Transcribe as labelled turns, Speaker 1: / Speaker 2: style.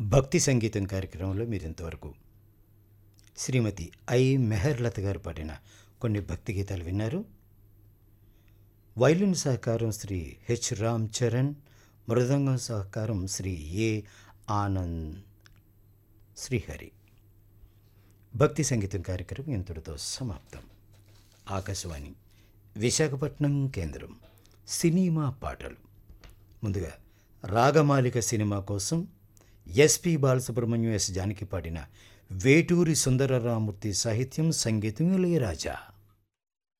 Speaker 1: భక్తి సంగీతం కార్యక్రమంలో మీరు ఇంతవరకు శ్రీమతి ఐ మెహర్లత గారు పాడిన కొన్ని భక్తి గీతాలు విన్నారు వైలిన్ సహకారం శ్రీ హెచ్ రామ్ చరణ్ మృదంగం సహకారం శ్రీ ఏ ఆనంద్ శ్రీహరి భక్తి సంగీతం కార్యక్రమం ఇంతటితో సమాప్తం ఆకాశవాణి విశాఖపట్నం కేంద్రం సినిమా పాటలు ముందుగా రాగమాలిక సినిమా కోసం ఎస్పి బాలసుబ్రహ్మణ్యం ఎస్ జానకి పాడిన వేటూరి సుందరరామూర్తి సాహిత్యం సంగీతం ఇళయరాజా